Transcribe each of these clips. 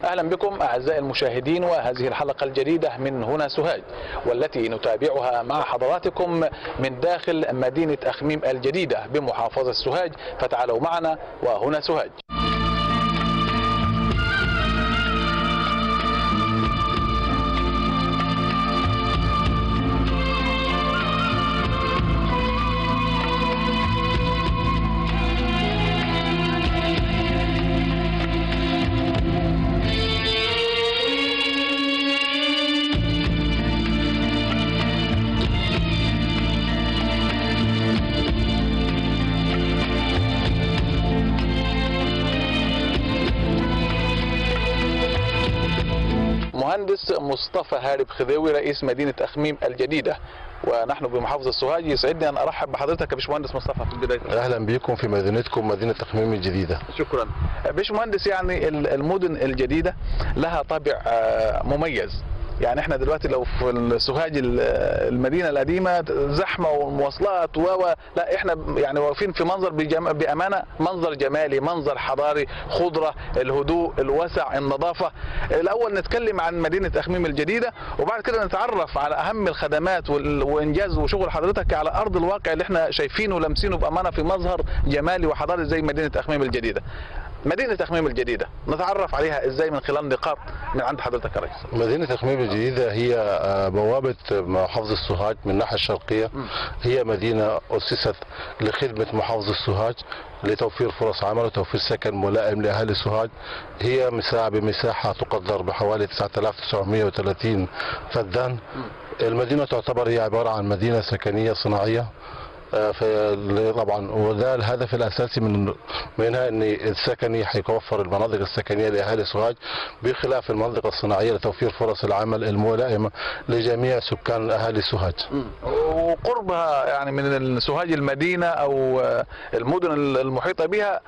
اهلا بكم اعزائي المشاهدين وهذه الحلقه الجديده من هنا سوهاج والتي نتابعها مع حضراتكم من داخل مدينه اخميم الجديده بمحافظه سوهاج فتعالوا معنا وهنا سوهاج. مهندس مصطفى هارب خذيوي رئيس مدينه اخميم الجديده ونحن بمحافظه سوهاج يسعدني ان ارحب بحضرتك يا باشمهندس مصطفى في البدايه اهلا بكم في مدينتكم مدينه تخميم الجديده شكرا باشمهندس يعني المدن الجديده لها طابع آه، مميز يعني احنا دلوقتي لو في السوهاج ال- المدينه القديمه زحمه ومواصلات و و- لا احنا يعني واقفين في منظر بجم... بامانه منظر جمالي منظر حضاري خضره الهدوء الوسع النظافه الاول نتكلم عن مدينه اخميم الجديده وبعد كده نتعرف على اهم الخدمات وال... وانجاز وشغل حضرتك على ارض الواقع اللي احنا شايفينه ولامسينه بامانه في مظهر جمالي وحضاري زي مدينه اخميم الجديده مدينه اخميم الجديده نتعرف عليها ازاي من خلال نقاط من عند حضرتك يا ريس مدينه تخميم الجديده هي آه، بوابه محافظه السوهاج من الناحيه الشرقيه هي مدينه اسست لخدمه محافظه السوهاج لتوفير فرص عمل وتوفير سكن ملائم لاهالي السوهاج هي مساحه بمساحه تقدر بحوالي 9930 فدان المدينه تعتبر هي عباره عن مدينه سكنيه صناعيه آه، في طبعا وده الهدف الاساسي من منها ان السكني هيوفر المناطق السكنيه لاهالي سوهاج بخلاف المناطق الصناعيه لتوفير فرص العمل الملائمه لجميع سكان اهالي سوهاج. وقربها يعني من سوهاج المدينه او المدن المحيطه بها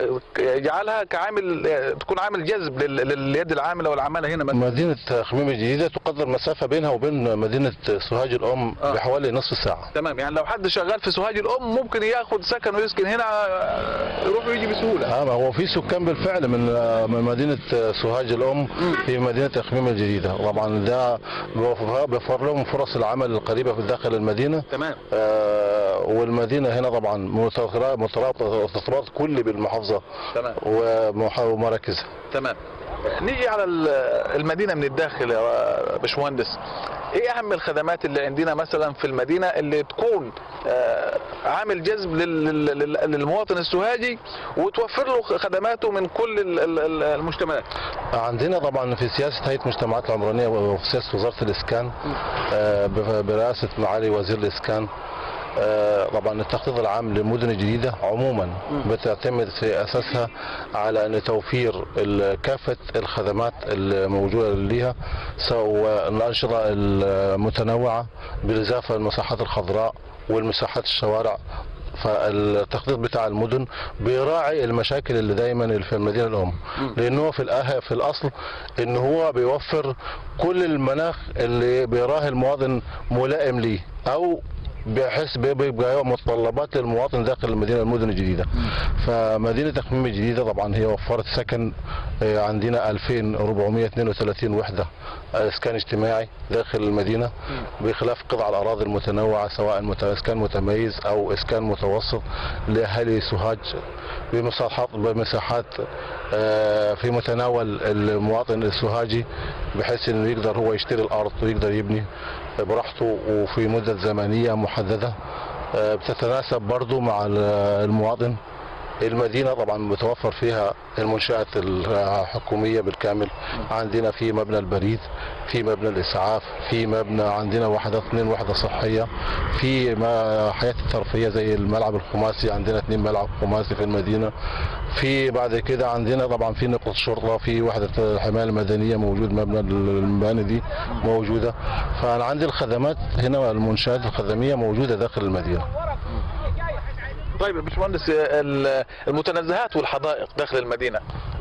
يجعلها كعامل تكون عامل جذب لل- لليد العامله والعماله هنا مثلا مدينه خميم الجديده تقدر مسافه بينها وبين مدينه سوهاج الام آه. بحوالي نصف ساعه. تمام يعني لو حد شغال في سوهاج الام ممكن ياخد سكن ويسكن هنا يروح ويجي بسهوله اه ما هو في سكان بالفعل من من مدينه سوهاج الام في مدينه خميم الجديده، طبعا ده بيوفر بيوفر لهم فرص العمل القريبه في داخل المدينه تمام آه، والمدينه هنا طبعا مترا- مترابطه ارتباط كلي بالمحافظه تمام ومح- ومراكزها تمام نيجي على ال- المدينه من الداخل يا باشمهندس ايه اهم الخدمات اللي عندنا مثلا في المدينه اللي تكون آه، عامل جذب لل- لل- لل- للمواطن السوهاجي وتوفر له خدماته من كل ال- ال- ال- المجتمعات عندنا طبعا في سياسه هيئه المجتمعات العمرانيه وفي سياسه وزاره الاسكان آه، ب- برئاسه معالي وزير الاسكان آه، طبعا التخطيط العام للمدن الجديده عموما بتعتمد في اساسها على ان توفير ال- كافه الخدمات الموجوده ليها سواء الانشطه المتنوعه بالاضافه للمساحات الخضراء والمساحات الشوارع فالتخطيط بتاع المدن بيراعي المشاكل اللي دايما اللي في المدينه الام لانه هو في الأه في الاصل ان هو بيوفر كل المناخ اللي بيراه المواطن ملائم ليه او بحيث بيبقى هو متطلبات المواطن داخل المدينه المدن الجديده فمدينه تخميم الجديده طبعا هي وفرت سكن آه، عندنا 2432 وحده آه، اسكان اجتماعي داخل المدينه بخلاف قطع الاراضي المتنوعه سواء مت- اسكان متميز او اسكان متوسط لاهالي سوهاج بمساحات بمساحات آه، في متناول المواطن السوهاجي بحيث انه يقدر هو يشتري الارض ويقدر يبني براحته وفي مده زمنيه محدده آه، بتتناسب برضه مع ال- المواطن المدينة طبعا متوفر فيها المنشآت الحكومية بالكامل عندنا في مبنى البريد في مبنى الإسعاف في مبنى عندنا وحدات اثنين وحدة صحية في ما حياة الترفيهية زي الملعب الخماسي عندنا اثنين ملعب خماسي في المدينة في بعد كده عندنا طبعا في نقطة شرطة في وحدة الحماية المدنية موجود مبنى المباني دي موجودة فأنا عندي الخدمات هنا المنشآت الخدمية موجودة داخل المدينة طيب يا باشمهندس ال- المتنزهات والحدائق داخل المدينه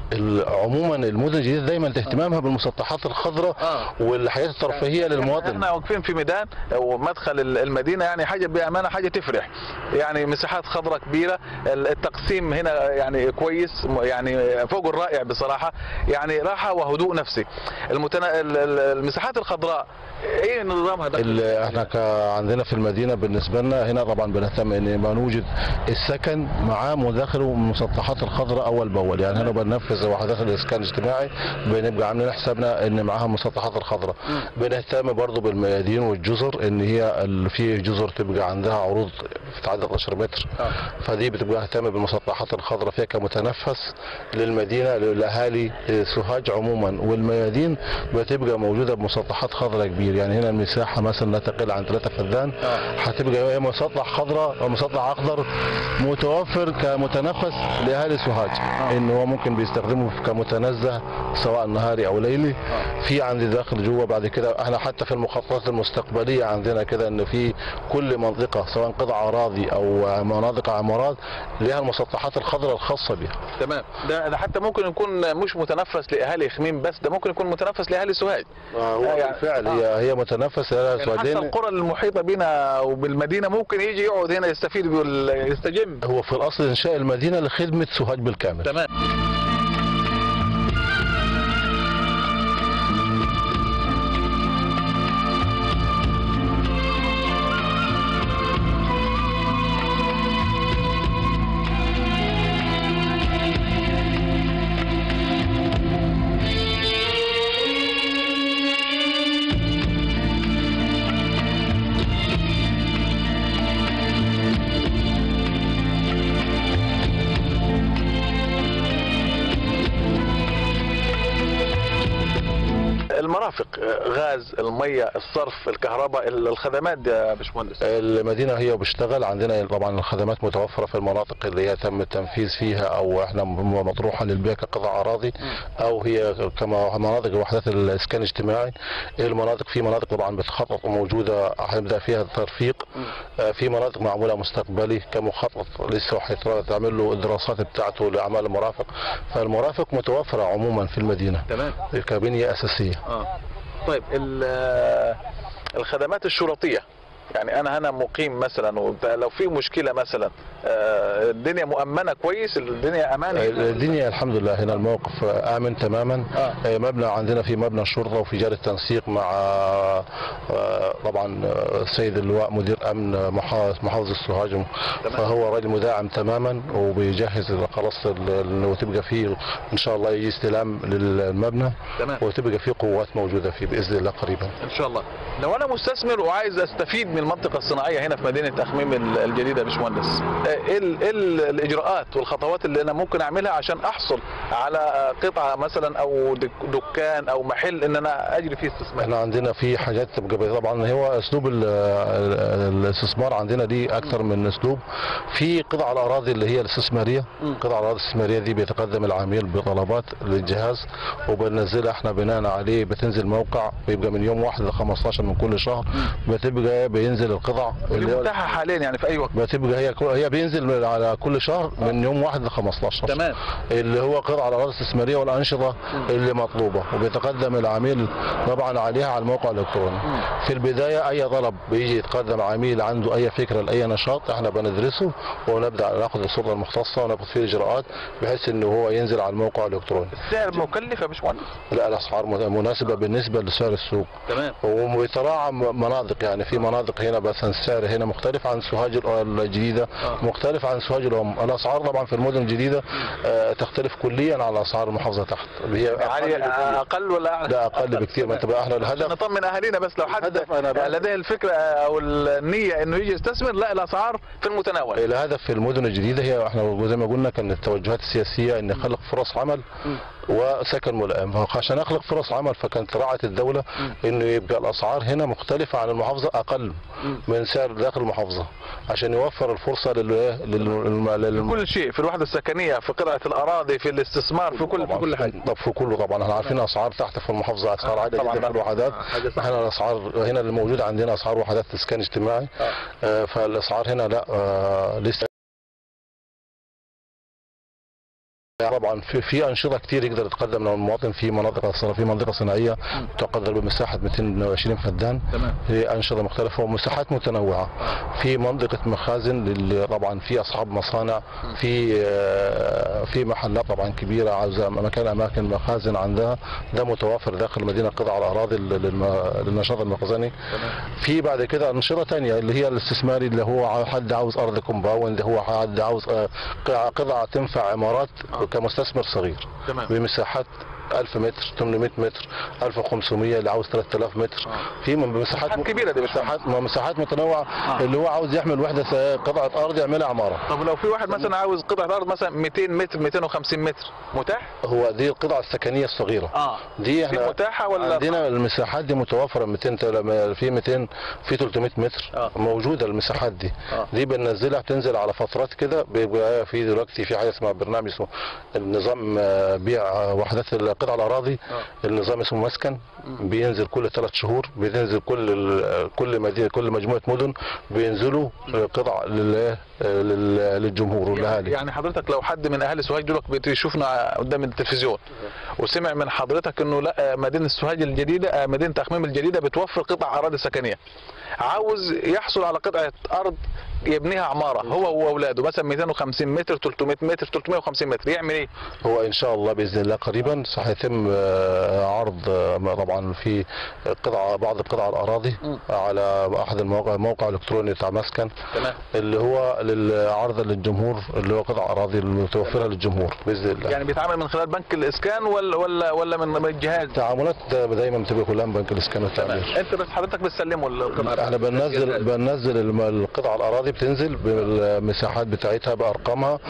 ال- عموما المدن الجديده دايما اهتمامها بالمسطحات الخضراء آه. والحياه الترفيهيه للمواطن احنا واقفين في ميدان ومدخل ال- المدينه يعني حاجه بامانه حاجه تفرح يعني مساحات خضراء كبيره ال- التقسيم هنا يعني كويس م- يعني فوق الرائع بصراحه يعني راحه وهدوء نفسي المتنا... ال- ال- المساحات الخضراء ايه نظامها ده؟ ال- احنا ك- عندنا في المدينه بالنسبه لنا هنا طبعا بنهتم ان يبقى نوجد السكن معاه مداخله المسطحات الخضراء اول باول يعني هنا بننفذ وحدات الاسكان الاجتماعي بنبقى عاملين حسابنا ان معاها المسطحات الخضراء بنهتم برضو بالميادين والجزر ان هي ال- في جزر تبقى عندها عروض تتعدى 12 متر آه. فدي بتبقى اهتم بالمسطحات الخضراء فيها كمتنفس للمدينه للاهالي سوهاج عموما والميادين بتبقى موجوده بمسطحات خضراء كبير يعني هنا المساحه مثلا لا تقل عن 3 فدان آه. هتبقى هي مسطح خضراء او مسطح اخضر متوفر كمتنفس لاهالي سوهاج ان هو ممكن بيستخدمه كمتنزه سواء نهاري او ليلي في عندي داخل جوه بعد كده احنا حتى في المخططات المستقبليه عندنا كده ان في كل منطقه سواء قطع اراضي او مناطق عمارات لها المسطحات الخضراء الخاصه بها تمام ده, ده حتى ممكن يكون مش متنفس لاهالي خميم بس ده ممكن يكون متنفس لاهالي سوهاج هو يعني- بالفعل آه. هي هي متنفس لها يعني حتى سوادين القرى المحيطه بنا وبالمدينه ممكن يجي يقعد هنا يستفيد بال- يستجم هو في الاصل انشاء المدينه لخدمه سوهاج بالكامل تمام المرافق غاز الميه الصرف الكهرباء الخدمات دي يا باشمهندس المدينه هي بتشتغل عندنا طبعا الخدمات متوفره في المناطق اللي هي تم التنفيذ فيها او احنا م- مطروحه للبيع كقطع اراضي او هي كما مناطق وحدات الاسكان الاجتماعي المناطق في مناطق طبعا بتخطط وموجوده هنبدا فيها الترفيق آه، في مناطق معموله مستقبلي كمخطط لسه هيتعمل له الدراسات بتاعته لاعمال المرافق فالمرافق متوفره عموما في المدينه تمام كبنيه اساسيه اه طيب ال- الخدمات الشرطيه يعني انا هنا مقيم مثلا وبتاع، لو في مشكله مثلا آه، الدنيا مؤمنه كويس الدنيا امان هنا؟ الدنيا الحمد لله هنا الموقف امن تماما آه. آه، مبنى عندنا في مبنى الشرطه وفي جاري التنسيق مع آه، طبعا آه، السيد اللواء مدير امن محا- محافظه السوهاج تمام. فهو راجل مداعم تماما وبيجهز خلاص ال- ال- وتبقى فيه ان شاء الله يجي استلام للمبنى تمام وتبقى فيه قوات موجوده فيه باذن الله قريبا ان شاء الله لو انا مستثمر وعايز استفيد من المنطقه الصناعيه هنا في مدينه اخميم ال- الجديده يا باشمهندس آه، ايه ال- إيه ال- الاجراءات والخطوات اللي انا ممكن اعملها عشان احصل على قطعه مثلا او دك- دكان او محل ان انا اجري فيه استثمار احنا عندنا في حاجات تبقى طبعا هو اسلوب ال- ال- الاستثمار عندنا دي اكثر من اسلوب في قطع الاراضي اللي هي الاستثماريه مم. قطع الاراضي الاستثماريه دي بيتقدم العميل بطلبات للجهاز وبننزلها احنا بناء عليه بتنزل موقع بيبقى من يوم 1 ل 15 من كل شهر بتبقى بينزل القطع ودي اللي هو- متاحه حاليا يعني في اي وقت بتبقى هي هي بينزل على كل شهر من يوم 1 ل 15 تمام اللي هو قطع الاراضي الاستثماريه والانشطه اللي مطلوبه وبيتقدم العميل طبعا عليها على الموقع الالكتروني مم. في البدايه اي طلب بيجي يتقدم عميل عنده اي فكره لاي نشاط احنا بندرسه ونبدا ناخذ السلطه المختصه وناخذ فيه الاجراءات بحيث انه هو ينزل على الموقع الالكتروني السعر مكلف يا باشمهندس لا الاسعار مناسبه بالنسبه لسعر السوق تمام وبيتراعى مناطق يعني في مناطق هنا بس السعر هنا مختلف عن سوهاج الجديده آه. مختلف عن سوهاج الام الاسعار طبعا في المدن الجديده آه، تختلف كليا عن اسعار المحافظه تحت هي أقل يعني بكتير. اقل ولا اعلى لا اقل بكثير ما انت بقى احنا عشان الهدف نطمن اهالينا بس لو حد الهدف أنا بقى- لديه الفكره او النيه انه يجي يستثمر لا الاسعار في المتناول الهدف في المدن الجديده هي احنا زي ما قلنا كان التوجهات السياسيه ان نخلق فرص عمل وسكن ملائم فعشان اخلق فرص عمل فكانت راعت الدوله انه يبقى الاسعار هنا مختلفه عن المحافظه اقل من سعر داخل المحافظه عشان يوفر الفرصه لل لل لل- كل شيء في الوحده السكنيه في قطعه الاراضي في الاستثمار في كل في طبعاً كل حاجه طب في كله طبعا احنا عارفين اسعار تحت في المحافظه اسعار آه، عاليه طبعاً. جدا في الوحدات آه، حاجة صح. احنا الاسعار هنا اللي موجوده عندنا اسعار وحدات اسكان اجتماعي آه. آه، فالاسعار هنا لا آه، لسه طبعا في, في انشطه كتير يقدر يتقدم لو المواطن في مناطق في منطقه صناعيه تقدر بمساحه 220 فدان تمام في انشطه مختلفه ومساحات متنوعه في منطقه مخازن اللي طبعا في اصحاب مصانع في آه، في محلات طبعا كبيره عاوزه مكان اماكن مخازن عندها ده متوافر داخل المدينه قطع الاراضي للم- للنشاط المخزني تمام في بعد كده انشطه تانية اللي هي الاستثماري اللي هو حد عاوز ارض كومباوند هو حد عاوز آه، قطعه قطعة تنفع عمارات آه. كمستثمر صغير تمام بمساحات 1000 متر 800 متر 1500 اللي عاوز 3000 متر آه. في من- مساحات مساحات كبيرة دي مساحات مساحات متنوعه آه. اللي هو عاوز يعمل وحده س- قطعه ارض يعملها عماره طب لو في واحد مثلا عاوز قطعة أرض مثلا 200 متر 250 متر متاح؟ هو دي القطعه السكنيه الصغيره اه دي دي احنا متاحة ولا عندنا المساحات دي متوفره 200 تل- في 200 في 300 متر آه. موجوده المساحات دي آه. دي بننزلها بتنزل على فترات كده بيبقى في دلوقتي في حاجه اسمها برنامج اسمه النظام آه، بيع آه، وحدات القطع الاراضي آه. النظام اسمه مسكن بينزل كل ثلاث شهور بينزل كل ال- كل مدينه كل مجموعه مدن بينزلوا آه، قطع لل- آه، لل- للجمهور يعني, والاهالي يعني حضرتك لو حد من اهالي سوهاج دول بيشوفنا قدام التلفزيون وسمع من حضرتك انه لا مدينه سوهاج الجديده مدينه تخميم الجديده بتوفر قطع اراضي سكنيه عاوز يحصل على قطعه ارض يبنيها عماره هو واولاده مثلا 250 متر 300 متر 350 متر يعمل ايه؟ هو ان شاء الله باذن الله قريبا سيتم آه، عرض آه، طبعا في قطع بعض قطع الاراضي مم. على احد المواقع موقع الكتروني بتاع مسكن تمام اللي هو للعرض للجمهور اللي هو قطع اراضي المتوفره للجمهور باذن الله يعني بيتعامل من خلال بنك الاسكان ولا ولا ولا من من الجهاز؟ التعاملات ده دايما بتبقى كلها من بنك الاسكان تمام والتعمير انت بس حضرتك بتسلموا القطع احنا بننزل بننزل الم- القطع الاراضي بتنزل بالمساحات بتاعتها بارقامها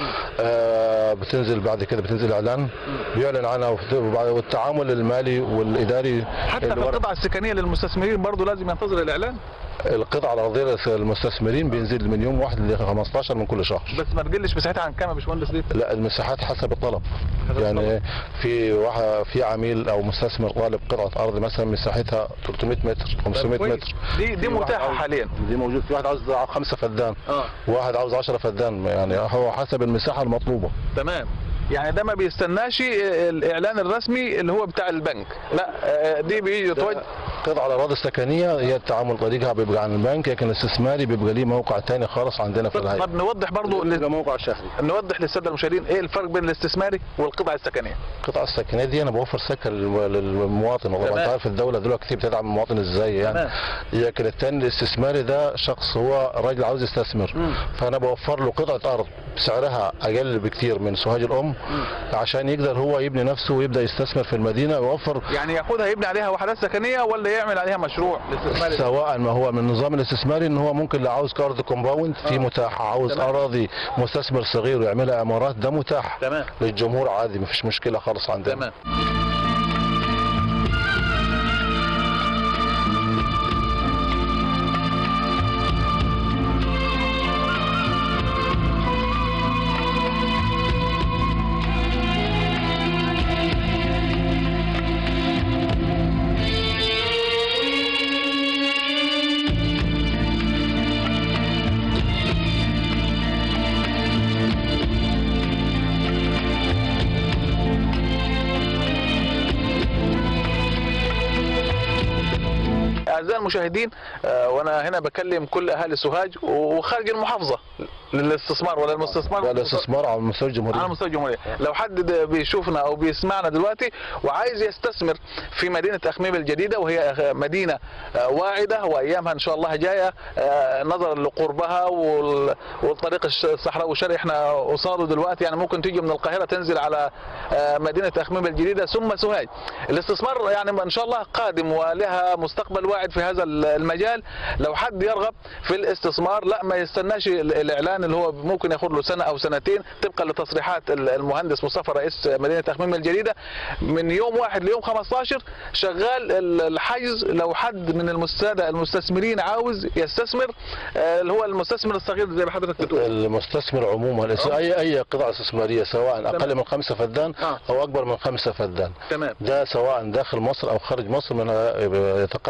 آه، بتنزل بعد كده بتنزل اعلان بيعلن عنها وبت- وبعد- والتعامل المالي والاداري حتى في الورق- القطع السكنيه للمستثمرين برضه لازم ينتظر الاعلان القطع الارضيه للمستثمرين بينزل من يوم واحد ل 15 من كل شهر بس ما تقلش مساحتها عن كام يا باشمهندس دي؟ لا المساحات حسب الطلب حسب يعني في واحد في عميل او مستثمر طالب قطعه ارض مثلا مساحتها 300 متر 500 كويس. متر دي دي في واحد متاحه عاوز- حاليا دي موجود في واحد عاوز خمسة فدان اه واحد عاوز 10 فدان يعني هو حسب المساحه المطلوبه تمام يعني ده ما بيستناش الاعلان الرسمي اللي هو بتاع البنك لا آه، دي بيجي يتوجه قطع الاراضي السكنيه هي التعامل طريقها بيبقى عن البنك لكن الاستثماري بيبقى ليه موقع تاني خالص عندنا في الهيئه طب نوضح برضو ل- بيبقى موقع شهري نوضح للساده المشاهدين ايه الفرق بين الاستثماري والقطع السكنيه القطع السكنيه دي انا بوفر سكن للم- للمواطن والله تمام. انت عارف الدوله دلوقتي بتدعم المواطن ازاي يعني تمام. لكن التاني الاستثماري ده شخص هو راجل عاوز يستثمر مم. فانا بوفر له قطعه ارض سعرها اقل بكتير من سوهاج الام عشان يقدر هو يبني نفسه ويبدا يستثمر في المدينه ويوفر يعني ياخدها يبني عليها وحدات سكنيه ولا يعمل عليها مشروع الاستثماري ده؟ سواء ما هو من النظام الاستثماري ان هو ممكن لو عاوز ارض كومباوند في آه. متاح عاوز تمام. اراضي مستثمر صغير ويعملها عمارات ده متاح تمام للجمهور عادي مفيش مشكله خالص عندنا تمام اعزائي المشاهدين آه، وانا هنا بكلم كل اهالي سوهاج وخارج المحافظه للاستثمار ولا المستثمر ده الاستثمار على مستوى الجمهوريه على مستوى الجمهوريه لو حد ده بيشوفنا او بيسمعنا دلوقتي وعايز يستثمر في مدينه تخميم الجديده وهي مدينه آه، واعده وايامها ان شاء الله جايه آه، نظرا لقربها وال- والطريق الش- الصحراوي الشرقي احنا قصاده دلوقتي يعني ممكن تيجي من القاهره تنزل على آه، مدينه تخميم الجديده ثم سوهاج الاستثمار يعني ان شاء الله قادم ولها مستقبل واعد في هذا المجال لو حد يرغب في الاستثمار لا ما يستناش ال- الاعلان اللي هو ممكن ياخد له سنه او سنتين طبقا لتصريحات ال- المهندس مصطفى رئيس مدينه تخميم الجديده من يوم واحد ليوم 15 شغال ال- الحجز لو حد من الساده المستثمرين عاوز يستثمر آه، اللي هو المستثمر الصغير زي ما حضرتك بتقول المستثمر عموما آه. اي اي قطعه استثماريه سواء اقل من خمسة فدان آه. او اكبر من خمسة فدان تمام ده سواء داخل مصر او خارج مصر من يتقدم واحنا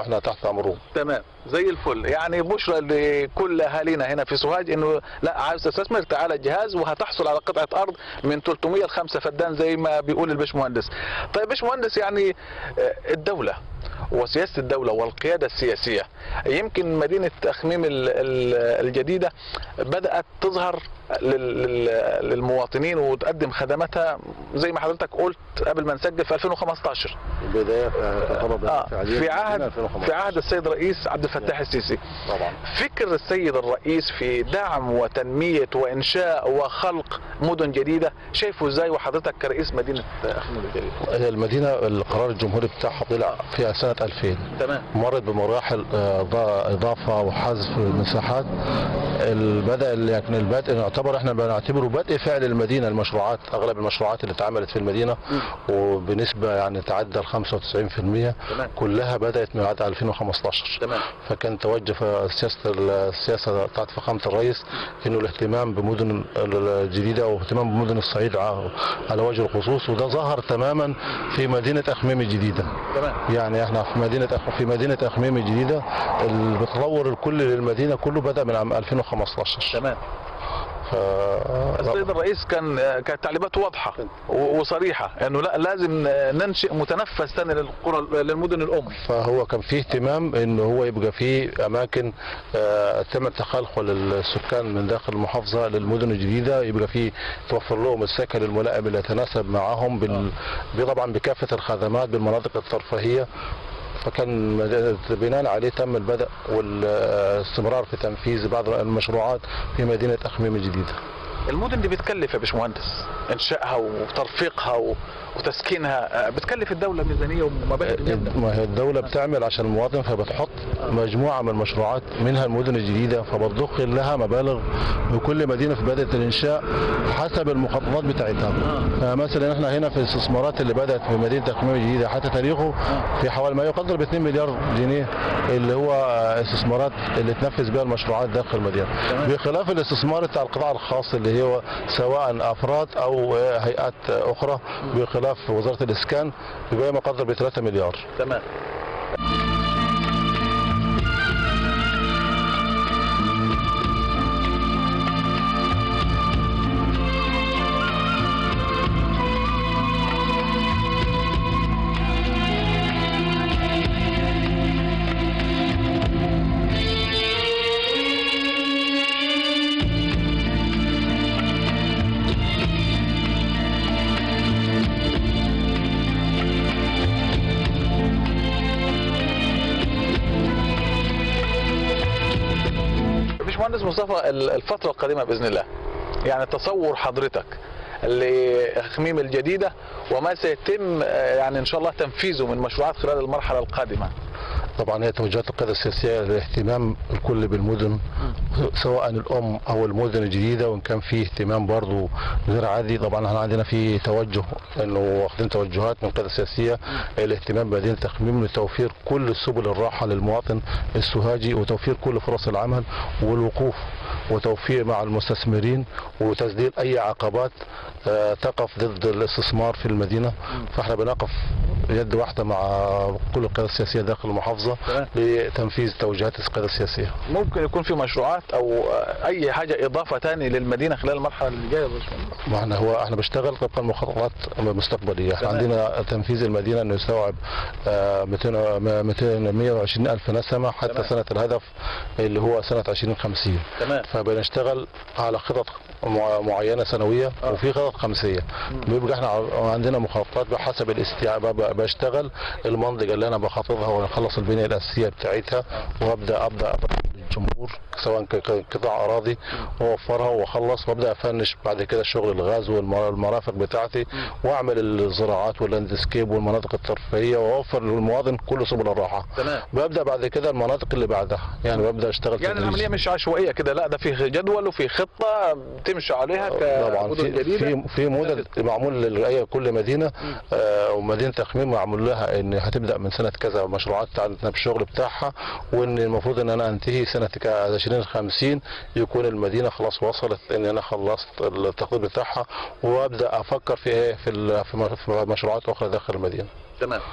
احنا تحت امرهم تمام زي الفل يعني بشرى لكل اهالينا هنا في سوهاج انه لا عاوز تستثمر تعال الجهاز وهتحصل على قطعه ارض من 300 ل 5 فدان زي ما بيقول الباشمهندس طيب باشمهندس يعني آه، الدوله وسياسه الدوله والقياده السياسيه يمكن مدينه اخميم ال- ال- الجديده بدات تظهر لل- لل- للمواطنين وتقدم خدماتها زي ما حضرتك قلت قبل ما نسجل في 2015 البدايه تعتبر آه في عهد في عهد السيد الرئيس عبد الفتاح السيسي طبعا فكر السيد الرئيس في دعم وتنمية وإنشاء وخلق مدن جديدة شايفه ازاي وحضرتك كرئيس مدينة أخميم الجديدة هي المدينه القرار الجمهوري بتاعها طلع في سنه 2000 تمام مرت بمراحل آه، ض- اضافه وحذف مساحات ال- بدا ال- يعني البدء نعتبر احنا بنعتبره بدء فعل المدينه المشروعات اغلب المشروعات اللي اتعملت في المدينه وبنسبه يعني تعدى ال 95% تمام كلها بدات من بعد 2015 تمام فكان توجه في سياسه السياسه بتاعت فخامه الرئيس انه الاهتمام بمدن الجديده واهتمام بمدن الصعيد ع- على وجه الخصوص وده ظهر تماما في مدينه اخميم الجديده تمام يعني احنا في مدينه أخ... في مدينه اخميم الجديده التطور الكلي للمدينه كله بدا من عام 2015 تمام ف... السيد الرئيس كان كانت تعليماته واضحة و- وصريحة انه لا لازم ننشئ متنفس ثاني للقرى للمدن الام فهو كان فيه اهتمام ان هو يبقى فيه اماكن آه، تم تخلخل السكان من داخل المحافظه للمدن الجديده يبقى فيه توفر لهم السكن الملائم اللي يتناسب معهم بال... طبعا بكافه الخدمات بالمناطق الترفيهيه فكان مد- بناء عليه تم البدء والاستمرار في تنفيذ بعض المشروعات في مدينه اخميم الجديده. المدن دي بتكلف يا باشمهندس انشائها وترفيقها و- وتسكينها بتكلف الدولة ميزانية ومبالغ جامدة ما هي الدولة بتعمل عشان المواطن فبتحط مجموعة من المشروعات منها المدن الجديدة فبتضخ لها مبالغ لكل مدينة في بداية الإنشاء حسب المخططات بتاعتها فمثلا احنا هنا في الاستثمارات اللي بدأت في مدينة تخميم الجديدة حتى تاريخه في حوالي ما يقدر ب 2 مليار جنيه اللي هو استثمارات اللي تنفذ بها المشروعات داخل المدينة بخلاف الاستثمار بتاع القطاع الخاص اللي هو سواء أفراد أو هيئات أخرى بخلاف وزارة الإسكان بما يقدر ب 3 مليار تمام باشمهندس مصطفى ال- الفترة القادمة بإذن الله يعني تصور حضرتك لأخميم الجديدة وما سيتم آه، يعني إن شاء الله تنفيذه من مشروعات خلال المرحلة القادمة طبعا هي توجهات القيادة السياسية الاهتمام الكل بالمدن سواء الأم أو المدن الجديدة وإن كان فيه اهتمام برضه غير عادي طبعا احنا عندنا في توجه إنه واخدين توجهات من القيادة السياسية الاهتمام بمدينة تخميم لتوفير كل سبل الراحة للمواطن السوهاجي وتوفير كل فرص العمل والوقوف وتوفير مع المستثمرين وتسديد أي عقبات آه، تقف ضد الاستثمار في المدينة فاحنا بنقف يد واحدة مع كل القيادة السياسية داخل المحافظة تمام. لتنفيذ توجيهات القيادة السياسية ممكن يكون في مشروعات أو آه، أي حاجة إضافة تاني للمدينة خلال المرحلة اللي جاية يا باشمهندس ما احنا هو احنا بنشتغل طبقا لمخططات مستقبليه احنا تمام. عندنا تنفيذ المدينه انه يستوعب آه، 200 200 120 الف نسمه حتى تمام. سنه الهدف اللي هو سنه 2050 تمام فبنشتغل على خطط مع- معينه سنويه آه. وفي خطط خمسيه بيبقى احنا ع- عندنا مخططات بحسب الاستيعاب ب- بشتغل المنطقه اللي انا بخاطبها واخلص البنيه الاساسيه بتاعتها وابدا ابدا أبدأ للجمهور سواء ك- ك- قطاع اراضي واوفرها واخلص وابدا افنش بعد كده شغل الغاز والمرافق بتاعتي واعمل الزراعات واللاندسكيب والمناطق الترفيهيه واوفر للمواطن كل سبل الراحه تمام ببدا بعد كده المناطق اللي بعدها يعني ببدا اشتغل يعني تدريج. العملية مش عشوائية كده لا ده في جدول وفي خطة تمشي عليها طبعا كمدن في جديدة في في موديل معمول لأي كل مدينه آه ومدينه تخميم معمول لها ان هتبدا من سنه كذا مشروعات عندنا بالشغل بتاعها وان المفروض ان انا انتهي سنه ك- 2050 يكون المدينه خلاص وصلت ان انا خلصت التخطيط بتاعها وابدا افكر في ايه في ال- في م- في مشروعات اخرى داخل المدينه تمام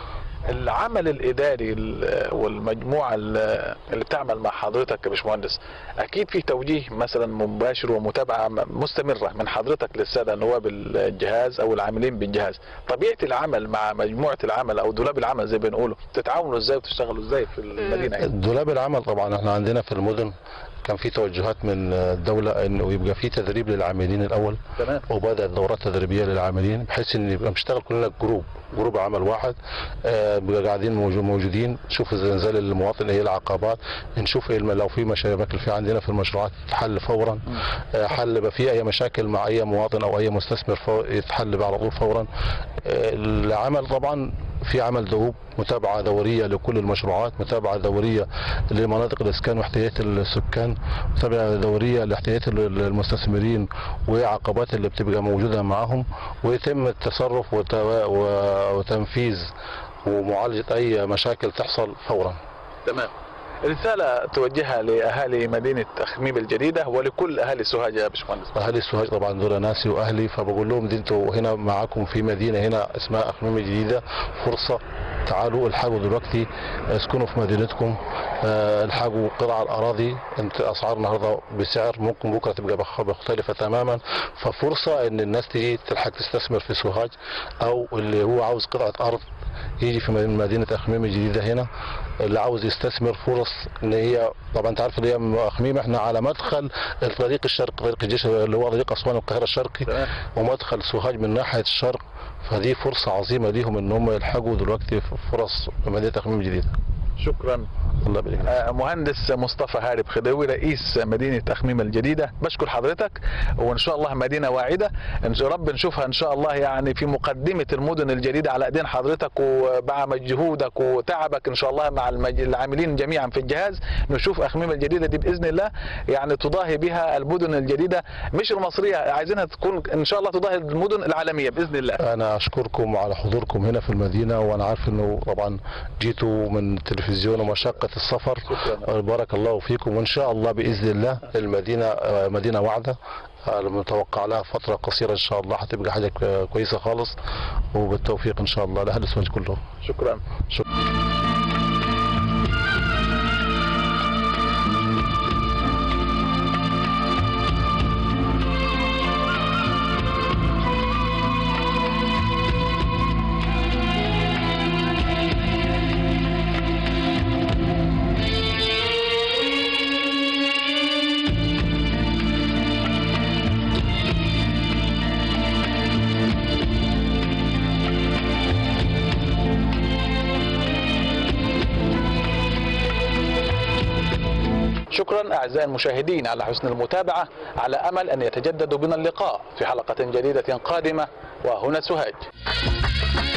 العمل الاداري ال- والمجموعه ال- اللي بتعمل مع حضرتك يا باشمهندس اكيد في توجيه مثلا مباشر ومتابعه م- مستمره من حضرتك للساده نواب الجهاز او العاملين بالجهاز طبيعه العمل مع مجموعه العمل او دولاب العمل زي ما بنقوله تتعاونوا ازاي وتشتغلوا ازاي في المدينه هنا دولاب العمل طبعا احنا عندنا في المدن كان في توجهات من الدولة انه يبقى في تدريب للعاملين الاول تمام وبدات دورات تدريبيه للعاملين بحيث ان يبقى بنشتغل كلنا جروب جروب عمل واحد آه، بيبقى قاعدين موجو- موجودين نشوف زلزال المواطن ايه العقبات نشوف ايه الم- لو في مشاكل في عندنا في المشروعات تتحل فورا آه، حل بقى في اي مشاكل مع اي مواطن او اي مستثمر فور- يتحل بقى على طول فورا آه، العمل طبعا في عمل دؤوب متابعه دوريه لكل المشروعات متابعه دوريه لمناطق الاسكان واحتياجات السكان متابعه دوريه لاحتياجات ال- المستثمرين وعقبات اللي بتبقى موجوده معاهم ويتم التصرف وت- و- وتنفيذ ومعالجه اي مشاكل تحصل فورا تمام رسالة توجهها لأهالي مدينة أخميم الجديدة ولكل أهالي سوهاج يا باشمهندس اهالي السوهاج طبعا دول ناسي واهلي فبقول لهم دي انتوا هنا معاكم في مدينه هنا اسمها اخميم الجديده فرصه تعالوا الحقوا دلوقتي اسكنوا في مدينتكم آه، الحقوا قطع الاراضي انت اسعار النهارده بسعر ممكن بكره تبقى بخ- مختلفه تماما ففرصه ان الناس تيجي تلحق تستثمر في سوهاج او اللي هو عاوز قطعه ارض يجي في مدينه اخميم الجديده هنا اللي عاوز يستثمر فرص ان هي طبعا انت عارف اللي هي اخميم احنا على مدخل الطريق الشرقي طريق الجيش اللي هو طريق اسوان والقاهره الشرقي تمام. ومدخل سوهاج من ناحيه الشرق فدي فرصه عظيمه ليهم ان هم يلحقوا دلوقتي في فرص في مدينه اخميم الجديده شكرا الله يبارك لك. آه، مهندس مصطفى هارب خديوي رئيس مدينة أخميم الجديدة بشكر حضرتك وإن شاء الله مدينة واعدة إن شاء رب نشوفها إن شاء الله يعني في مقدمة المدن الجديدة على أيدين حضرتك ومع جهودك وتعبك إن شاء الله مع المج... العاملين جميعا في الجهاز نشوف أخميم الجديدة دي بإذن الله يعني تضاهي بها المدن الجديدة مش المصرية عايزينها تكون إن شاء الله تضاهي المدن العالمية بإذن الله انا اشكركم على حضوركم هنا في المدينه وانا عارف انه طبعا جيتوا من التلفزيون ومشقه السفر شكرا. بارك الله فيكم وان شاء الله باذن الله المدينه آه، مدينه واعده آه، متوقع لها فتره قصيره ان شاء الله هتبقى حاجه ك- كويسه خالص وبالتوفيق ان شاء الله لاهل السويس كلهم شكرا شكرا شكرا اعزائي المشاهدين على حسن المتابعه على امل ان يتجدد بنا اللقاء في حلقه جديده قادمه وهنا سوهاج